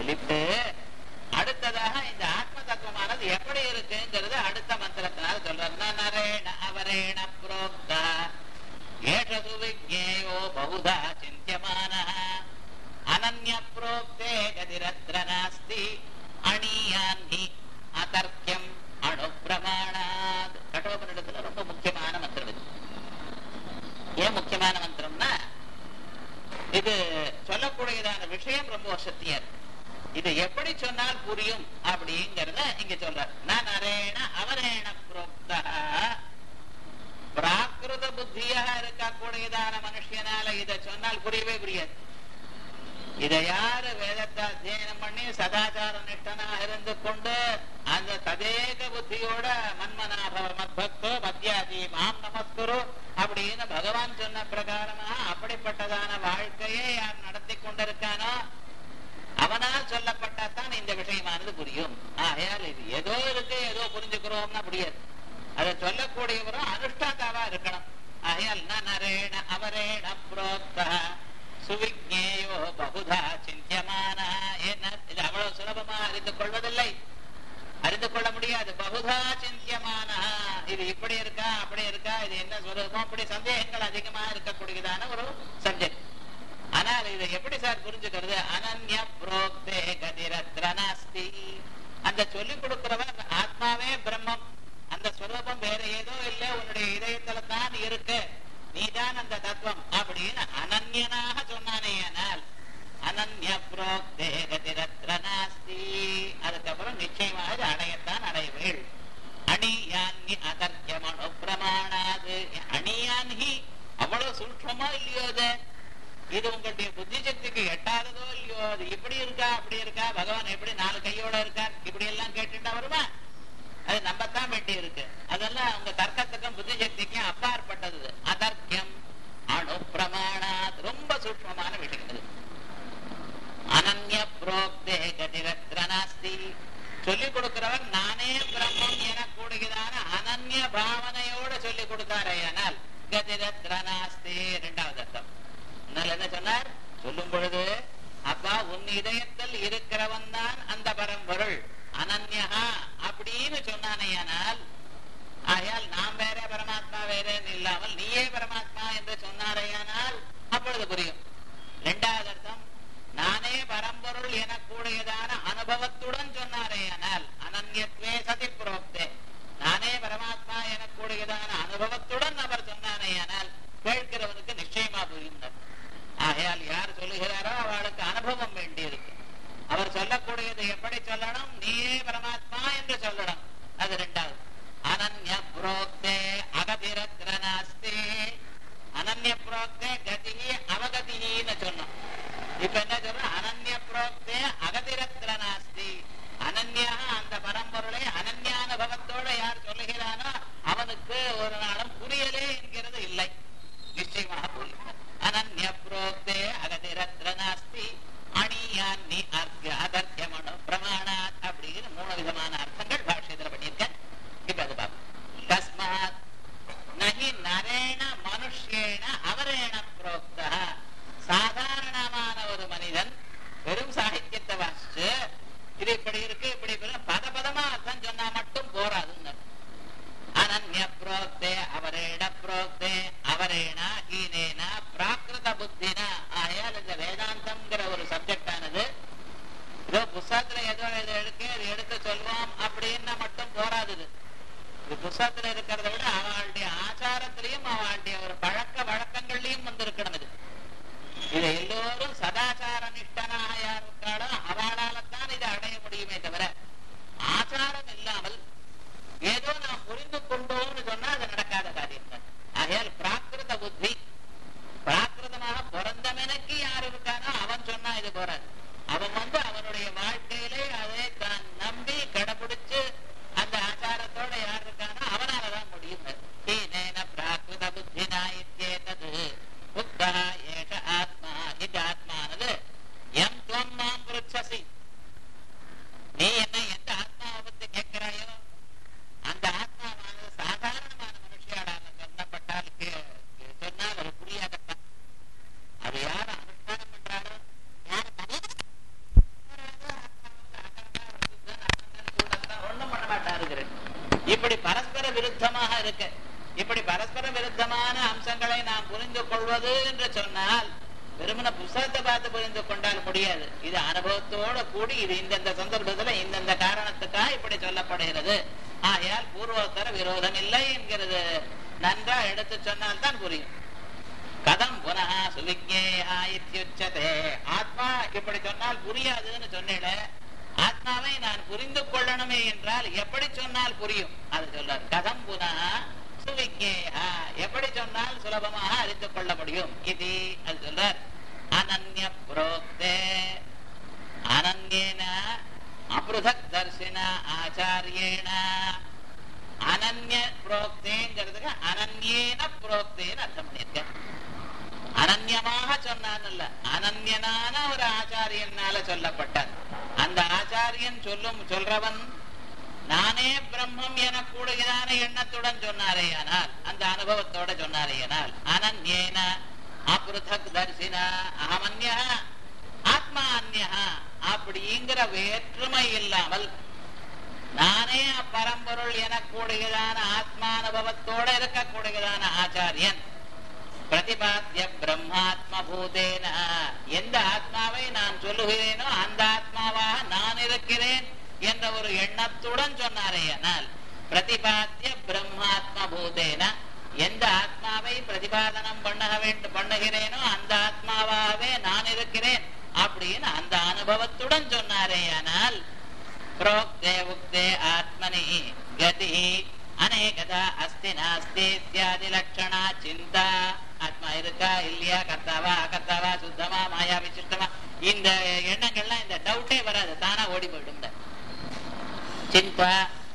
சொல்லிட்டு அடுத்ததாக இந்த ஆத்ம தத்துவமானது எப்படி இருக்குங்கிறது அடுத்த மந்திரத்தினால் சொல்றார் ந நரேண அவரேண புரோக்தா ஏஷது விஜேயோ பகுதா சிந்தியமான அனன்ய புரோக்தே கதிரத்ர நாஸ்தி அணியான்னி அதர்க்கியம் அணுப்பிரமாணாத் கடோபனிடத்துல ரொம்ப முக்கியமான மந்திரம் இது ஏன் முக்கியமான மந்திரம்னா இது சொல்லக்கூடியதான விஷயம் ரொம்ப வசத்தியா இருக்கு இது எப்படி சொன்னால் புரியும் அப்படிங்கறத இங்க சொல்றார் நான் அரேண அவரேண புரோக்தா பிராகிருத புத்தியாக இருக்கக்கூடியதான மனுஷனால இதை சொன்னால் புரியவே புரியாது இதை யாரு வேதத்தை அத்தியனம் பண்ணி சதாச்சார நிஷ்டனாக இருந்து கொண்டு அந்த ததேக புத்தியோட மன்மனாபவ மத்பக்தோ மத்தியாதி மாம் நமஸ்குரு அப்படின்னு பகவான் சொன்ன பிரகாரமா அப்படிப்பட்டதான வாழ்க்கையை யார் நடத்தி கொண்டிருக்கானோ அவனால் சொல்லப்பட்டாதான் இந்த விஷயமானது புரியும் ஆகையால் இது ஏதோ இருக்கு ஏதோ புரிஞ்சுக்கிறோம்னா முடியாது அதை சொல்லக்கூடியவரும் அனுஷ்டாதாவா இருக்கணும் ஆகையால் ந நரேண அவரேண புரோக்தா சுவிஜேயோ பகுதா சிந்தியமான என்ன இது அவ்வளவு சுலபமா அறிந்து கொள்வதில்லை அறிந்து கொள்ள முடியாது பகுதா சிந்தியமான இது இப்படி இருக்கா அப்படி இருக்கா இது என்ன சொல்லுமோ அப்படி சந்தேகங்கள் அதிகமா இருக்கக்கூடியதான ஒரு சப்ஜெக்ட் ஆனால் இதை எப்படி சார் புரிஞ்சுக்கிறது அனன்ய புரோக்தே கதிரத்ர நாஸ்தி அந்த சொல்லிக் கொடுக்கிறவன் ஆத்மாவே பிரம்மம் அந்த ஸ்வரூபம் வேற ஏதோ இல்ல உன்னுடைய இதயத்துல தான் இருக்கு நீதான் அந்த தத்துவம் அப்படின்னு அனன்யனாக சொன்னானே ஆனால் அனன்ய புரோக்தே கதிரத்ர நாஸ்தி அதுக்கப்புறம் நிச்சயமாக இது அடையத்தான் அடைவேள் அணியான்னி அதர்க்கியமனு பிரமாணாது அணியான்ஹி அவ்வளவு சூட்சமா இல்லையோ அது இது உங்களுடைய புத்தி சக்திக்கு எட்டாததோ இல்லையோ அது இப்படி இருக்கா அப்படி இருக்கா பகவான் எப்படி நாலு கையோட இருக்கார் இப்படி எல்லாம் கேட்டுட்டா வருமா அது நம்பத்தான் வேண்டி இருக்கு அதெல்லாம் உங்க தர்க்கத்துக்கும் புத்தி சக்திக்கும் அப்பாற்பட்டது அதர்க்கியம் அணு பிரமாணாத் ரொம்ப சூட்சமான விஷயம் இது அனன்ய புரோக்தே கதிரத்ர நாஸ்தி சொல்லிக் கொடுக்கிறவர் நானே பிரம்மம் என கூடுகிறான அனன்ய பாவனையோட சொல்லிக் கொடுத்தாரையானால் கதிரத்ர நாஸ்தி இரண்டாவது அர்த்தம் முன்னால் என்ன சொன்னார் சொல்லும் பொழுது அப்பா உன் இதயத்தில் இருக்கிறவன் தான் அந்த பரம்பொருள் அனன்யா அப்படின்னு சொன்னானேயானால் ஆகையால் நாம் வேற பரமாத்மா வேறேன்னு இல்லாமல் நீயே பரமாத்மா என்று சொன்னாரேயானால் அப்பொழுது புரியும் இரண்டாவது அர்த்தம் நானே பரம்பொருள் எனக்கூடியதான அனுபவத்துடன் சொன்னாரேயானால் அனன்யத்வே சதி புரோக்தே நானே பரமாத்மா எனக்கூடியதான அனுபவத்துடன் அவர் சொன்னானேயானால் கேட்கிறவனுக்கு நிச்சயமா புரியும் ஆகையால் யார் சொல்லுகிறாரோ அவளுக்கு அனுபவம் வேண்டி இருக்கு அவர் சொல்லக்கூடியது எப்படி சொல்லணும் நீயே பரமாத்மா என்று சொல்லணும் அது ரெண்டாவது அனன்ய புரோக்தே அகதிரத்ர நாஸ்தி அனன்ய புரோக்தே கதி அவகதின்னு சொன்னோம் இப்ப என்ன சொல்றோம் அனன்ய புரோக்தே அகதிரத்ர நாஸ்தி அனன்யா அந்த பரம்பொருளை அனன்யானுபவத்தோட யார் சொல்லுகிறானோ அவனுக்கு ஒரு நாளும் புரியலே என்கிறது இல்லை நிச்சயமாக புரியும் அனன்ய புரோக்தே அகதிரத்ர நாஸ்தி அணியான்னி அர்த்த அதர்த்தியமனு பிரமாணாத் அப்படின்னு மூணு விதமான அர்த்தங்கள் பாஷ்யத்துல பண்ணியிருக்கேன் இப்ப அது பார்ப்போம் தஸ்மாத் நகி நரேண மனுஷேன அவரேண புரோக்தா சாதாரணமான ஒரு மனிதன் வெறும் சாகித்யத்தை வாசிச்சு இது இப்படி இருக்கு இப்படி இப்படி பத பதமா அர்த்தம் சொன்னா மட்டும் போராதுன்னு அனன்ய புரோக்தே அவரேட புரோக்தே அவரேனா ஹீனேனா பிராகிருத புத்தினா ஆகையால் இந்த வேதாந்தம்ங்கிற ஒரு சப்ஜெக்ட் ஆனது ஏதோ புஸ்தகத்துல ஏதோ இதை எடுக்க இது எடுத்து சொல்வோம் அப்படின்னு மட்டும் போராதுது இது புஸ்தகத்துல இருக்கிறத விட அவளுடைய ஆச்சாரத்திலையும் அவளுடைய ஒரு பழக்க வழக்கங்கள்லயும் வந்து இருக்கணும் இது இதை எல்லோரும் சதாச்சார நிஷ்டனாக யார் இருக்காளோ அவளால்தான் இதை அடைய முடியுமே தவிர ஆச்சாரம் இல்லாமல் ஏதோ நாம் புரிந்து கொண்டோம்னு சொன்னா அது நடக்காத காரியம் தான் ஆகையால் பிராகிருத புத்தி பிராகிருதமாக பிறந்தவனுக்கு யார் இருக்கானோ அவன் சொன்னா இது போறாது அவன் வந்து அவனுடைய வாழ்க்கையிலே அதை தான் நம்பி கடைபிடிச்சு அந்த ஆச்சாரத்தோட யார் இருக்கானோ அவனாலதான் முடியும் ஹீனேன பிராகிருத புத்தினா இத்தியேதது புத்தா ஏஷ ஆத்மா இது ஆத்மானது எம் துவம் மாம் புருட்சசி நீ என்ன எந்த ஆத்மாவை பத்தி கேட்கிறாயோ அந்த ஆத்மாவானது சாதாரணமான மனுஷியாடான இப்படி பரஸ்பர விருத்தமான அம்சங்களை நாம் புரிந்து கொள்வது என்று சொன்னால் வெறுமன புஸ்தகத்தை பார்த்து புரிந்து கொண்டால் முடியாது இது அனுபவத்தோட கூடி இது இந்தந்த சந்தர்ப்பத்துல இந்தந்த காரணத்துக்காக இப்படி சொல்லப்படுகிறது ஆகையால் பூர்வோத்தர விரோதம் இல்லை என்கிறது நன்றா எடுத்து சொன்னால் தான் புரியும் கதம் புனः சுவிஜேயா இத்யுச்சதே ஆத்மா இப்படி சொன்னால் புரியாதுன்னு சொன்னேன் ஆத்மாவை நான் புரிந்து கொள்ளணுமே என்றால் எப்படி சொன்னால் புரியும் அது சொல்றார் கதம் புனः சுவிஜேயா எப்படி சொன்னால் சுலபமாக அறிந்து கொள்ள முடியும் இது அது சொல்றார் அனன்ய புரோக்தே அனன்யேன அப்ருதக் தர்சின ஆச்சாரியேன அனன்ய புரோக்தேங்கிறதுக்கு அனன்யேன புரோக்தேன்னு அர்த்தம் பண்ணியிருக்கேன் அனன்யமாக சொன்னான்ல அனன்யனான ஒரு ஆச்சாரியனால சொல்லப்பட்டார் அந்த ஆச்சாரியன் சொல்லும் சொல்றவன் நானே பிரம்மம் என கூடுகிறான எண்ணத்துடன் சொன்னாரேயானால் அந்த அனுபவத்தோட சொன்னாரேயானால் அனன்யேன அப்ருதக் தர்சின அகமன்யா ஆத்மா அந்யா அப்படிங்கிற வேற்றுமை இல்லாமல் நானே அப்பரம்பொருள் என கூடுகிறான ஆத்மானுபவத்தோட இருக்கக்கூடியதான ஆச்சாரியன் பிரதிபாத்திய பிரம்மாத்ம பூதேன எந்த ஆத்மாவை நான் சொல்லுகிறேனோ அந்த ஆத்மாவாக நான் இருக்கிறேன் என்ற ஒரு எண்ணத்துடன் சொன்னாரே ஆனால் பிரதிபாத்திய பிரம்மாத்ம பூதேன எந்த ஆத்மாவை பிரதிபாதனம் பண்ண வேண்டும் பண்ணுகிறேனோ அந்த ஆத்மாவாகவே நான் இருக்கிறேன் அப்படின்னு அந்த அனுபவத்துடன் சொன்னாரே ஆனால் प्रोक्ते उक्ते आत्मनि गतिः अनेकदा अस्ति नास्ति इत्यादि लक्षणा चिन्ता ஆத்மா இருக்கா இல்லையா கர்த்தாவா அகர்த்தாவா சுத்தமா மாயா விசிஷ்டமா இந்த எண்ணங்கள்லாம் இந்த டவுட்டே வராது தானா ஓடி போயிடும் சிந்தா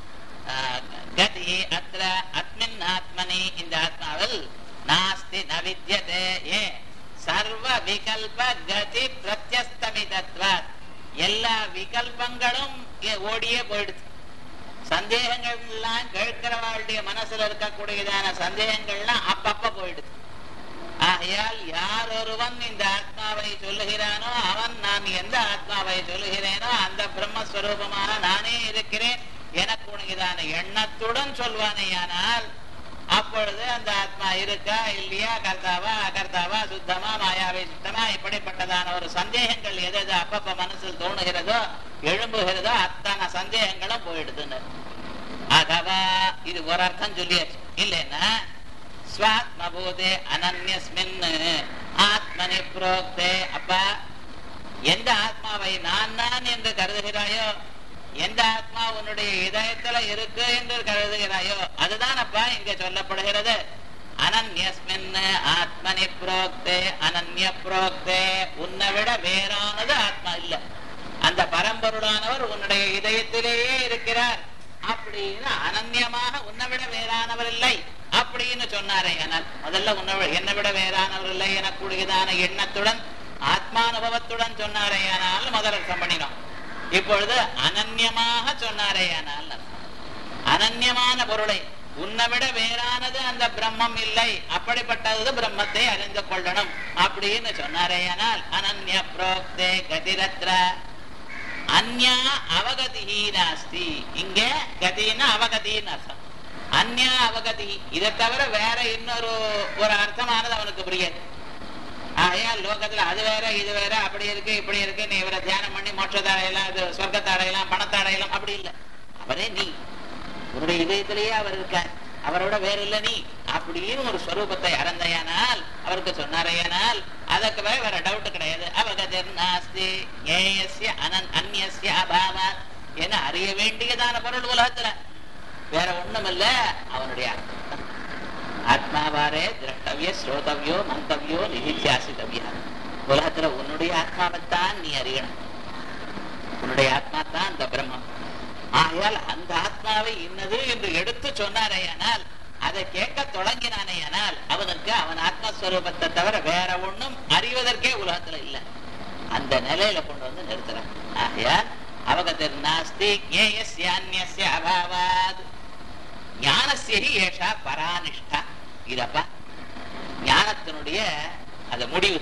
கதி அத்திர அஸ்மின் ஆத்மனி இந்த ஆத்மாவில் நாஸ்தி ந வித்யதே ஏ சர்வ விகல்ப கதி பிரத்யஸ்தமிதத்வாத் எல்லா விகல்பங்களும் இங்க ஓடியே போயிடுது சந்தேகங்கள் எல்லாம் கேட்கிறவாளுடைய மனசுல இருக்கக்கூடியதான சந்தேகங்கள்லாம் அப்பப்ப போயிடுது ஆகையால் யார் ஒருவன் இந்த ஆத்மாவை சொல்லுகிறானோ அவன் நான் எந்த ஆத்மாவை சொல்லுகிறேனோ அந்த பிரம்மஸ்வரூபமாக நானே இருக்கிறேன் எனக்குடையதான எண்ணத்துடன் சொல்வானேயானால் அப்பொழுது அந்த ஆத்மா இருக்கா இல்லையா கர்த்தாவா அகர்த்தாவா சுத்தமா மாயாவை சுத்தமா இப்படிப்பட்டதான ஒரு சந்தேகங்கள் எது எது அப்பப்ப மனசில் தோணுகிறதோ எழும்புகிறதோ அத்தனை சந்தேகங்களும் போயிடுதுன்னு அதவா இது ஒரு அர்த்தம் சொல்லியாச்சு இல்லைன்னா ஸ்வாத்மபூதே அனன்யஸ்மின் ஆத்மனி புரோக்தே அப்பா எந்த ஆத்மாவை நான் நான் என்று கருதுகிறாயோ எந்த ஆத்மா உன்னுடைய இதயத்துல இருக்கு என்று கருதுகிறாயோ அதுதான் அப்பா இங்க சொல்லப்படுகிறது அனன்யஸ்மின் ஆத்மனி புரோக்தே அனன்ய புரோக்தே உன்னை விட வேறானது ஆத்மா இல்ல அந்த பரம்பொருளானவர் உன்னுடைய இதயத்திலேயே இருக்கிறார் அப்படின்னு அனன்யமாக உன்னை விட வேறானவர் இல்லை அப்படின்னு சொன்னாரே ஆனால் முதல்ல உன்னை விட- என்னை விட வேறானவர் இல்லை எனக்கூடியதான எண்ணத்துடன் ஆத்மானுபவத்துடன் சொன்னாரே ஆனால் முதல் அர்த்தம் பண்ணினோம் இப்பொழுது அனன்யமாக சொன்னாரே ஆனால் அனன்யமான பொருளை உன்னை விட வேறானது அந்த பிரம்மம் இல்லை அப்படிப்பட்டது பிரம்மத்தை அறிந்து கொள்ளணும் அப்படின்னு சொன்னாரேயானால் அனன்ய புரோக்தே கதிரத்ர அந்யா அவகதி நாஸ்தி இங்க கதின்னா அவகதின்னு அர்த்தம் அந்யா அவகதி இதை தவிர வேற இன்னொரு ஒரு அர்த்தமானது அவனுக்கு புரியாது ஆகையால் லோகத்துல அது வேற இது வேற அப்படி இருக்கு இப்படி இருக்கு நீ இவரை தியானம் பண்ணி மோட்சத்தை அடையலாம் இது சொர்க்கத்தை அடையலாம் பணத்தை அடையலாம் அப்படி இல்லை அவரே நீ உன்னுடைய இதயத்திலேயே அவர் இருக்கார் அவரோட வேற இல்ல நீ அப்படின்னு ஒரு ஸ்வரூபத்தை அறந்தையானால் அவருக்கு சொன்னாரையானால் அதற்கு வேற வேற டவுட் கிடையாது அவகதர் நாஸ்தி ஏயஸ்ய அனன் அந்நியஸ்ய அபாவாத் என அறிய வேண்டியதான பொருள் உலகத்துல வேற ஒண்ணும் இல்ல அவனுடைய ஆத்மா. ஆத்மாவாரே திரஷ்டவிய ஸ்ரோதவியோ மந்தவியோ நிதித்தியாசிதவியா உலகத்துல உன்னுடைய ஆத்மாவைத்தான் நீ அறியணும் உன்னுடைய ஆத்மா தான் அந்த பிரம்மம் ஆகையால் அந்த ஆத்மாவை இன்னது என்று எடுத்து சொன்னாரேயானால் அதை கேட்க தொடங்கினானேயானால் அவனுக்கு அவன் ஆத்மஸ்வரூபத்தை தவிர வேற ஒண்ணும் அறிவதற்கே உலகத்துல இல்ல அந்த நிலையில கொண்டு வந்து நிறுத்துறான் ஆகையால் அவகதிர் நாஸ்தி ஞேயஸ்ய அந்நியஸ்ய அபாவாத் ஞானஸ்ய ஹி ஏஷா பரானிஷ்டா இதப்பா ஞானத்தினுடைய அது முடிவு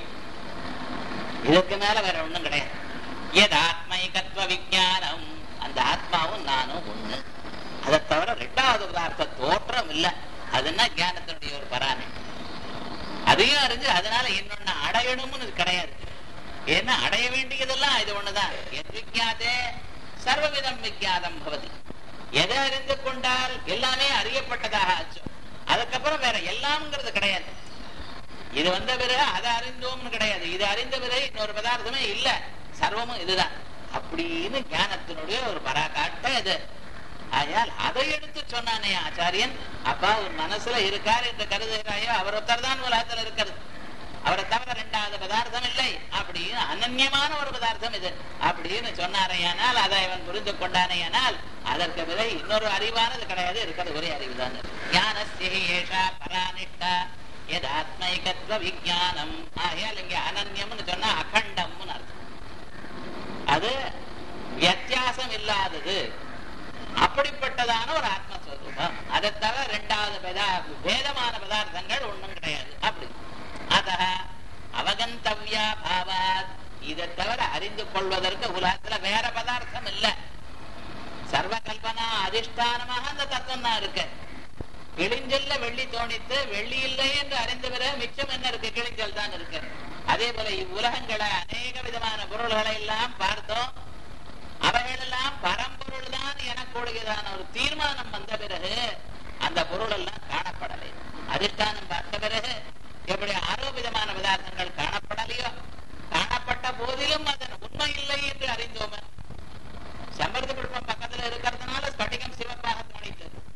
இதுக்கு மேல வேற ஒண்ணும் கிடையாது எது ஆத்மைகத்வ விஞ்ஞானம் அந்த ஆத்மாவும் நானும் ஒண்ணு அதை தவிர ரெண்டாவது பதார்த்த தோற்றம் இல்ல அதுன்னா ஞானத்தினுடைய ஒரு பராணி அதையும் அறிஞ்சு அதனால இன்னொன்னு அடையணும்னு கிடையாது ஏன்னா அடைய வேண்டியதெல்லாம் இது ஒண்ணுதான் எத் விஜாதே சர்வவிதம் விஜாதம் பவதி எதை அறிந்து கொண்டால் எல்லாமே அறியப்பட்டதாக ஆச்சு அதுக்கப்புறம் வேற எல்லாம்ங்கிறது கிடையாது இது வந்த பிறகு அதை அறிந்தோம்னு கிடையாது இது அறிந்த பிறகு இன்னொரு பதார்த்தமே இல்ல சர்வமும் இதுதான் அப்படின்னு ஞானத்தினுடைய ஒரு பராகாட்ட இது ஆகையால் அதை எடுத்து சொன்னானே ஆச்சாரியன் அப்பா உன் மனசுல இருக்கார் என்று கருதுகிறாயோ அவர் ஒருத்தர் தான் உலகத்துல இருக்கிறது அவரை தவிர ரெண்டாவது பதார்த்தம் இல்லை அப்படின்னு அனன்யமான ஒரு பதார்த்தம் இது அப்படின்னு சொன்னாரையானால் அதை அவன் புரிந்து கொண்டானேயானால் அதற்கு விலை இன்னொரு அறிவானது கிடையாது இருக்கிறது ஒரே அறிவுதான் ஞானசேஷா பரானிஷ்டா எதாத்மைகத்வ விஜானம் ஆகையால் இங்க அனன்யம்னு சொன்னா அகண்டம்னு அர்த்தம் அது வித்தியாசம் இல்லாதது அப்படிப்பட்டதான ஒரு ஆத்மஸ்வரூபம் அதை தவிர ரெண்டாவது பதா- பேதமான பதார்த்தங்கள் ஒண்ணும் கிடையாது அப்படி அத அவகந்தவ்யா பாவாத் இதை தவிர அறிந்து கொள்வதற்கு உலகத்துல வேற பதார்த்தம் இல்ல சர்வ கல்பனா அதிஷ்டானமாக அந்த தத்துவம் தான் இருக்கு கிழிஞ்சல்ல வெள்ளி தோணித்து வெள்ளி இல்லை என்று அறிந்த பிறகு மிச்சம் என்ன இருக்கு கிழிஞ்சல் தான் இருக்கு அதே போல இவ்வுலகங்களை அநேக விதமான பொருள்களை எல்லாம் பார்த்தோம் அவைகளெல்லாம் பரம்பொருள் தான் எனக்கூடியதான ஒரு தீர்மானம் வந்த பிறகு அந்த பொருள் எல்லாம் காணப்படலை அதிஷ்டானம் பார்த்த பிறகு எப்படி ஆரோபிதமான பதார்த்தங்கள் காணப்படலையோ காணப்பட்ட போதிலும் அதன் உண்மை இல்லை என்று அறிந்தோமே சம்பர்த்த புஷ்பம் பக்கத்துல இருக்கிறதுனால ஸ்படிகம் சிவப்பாக தோணித்தது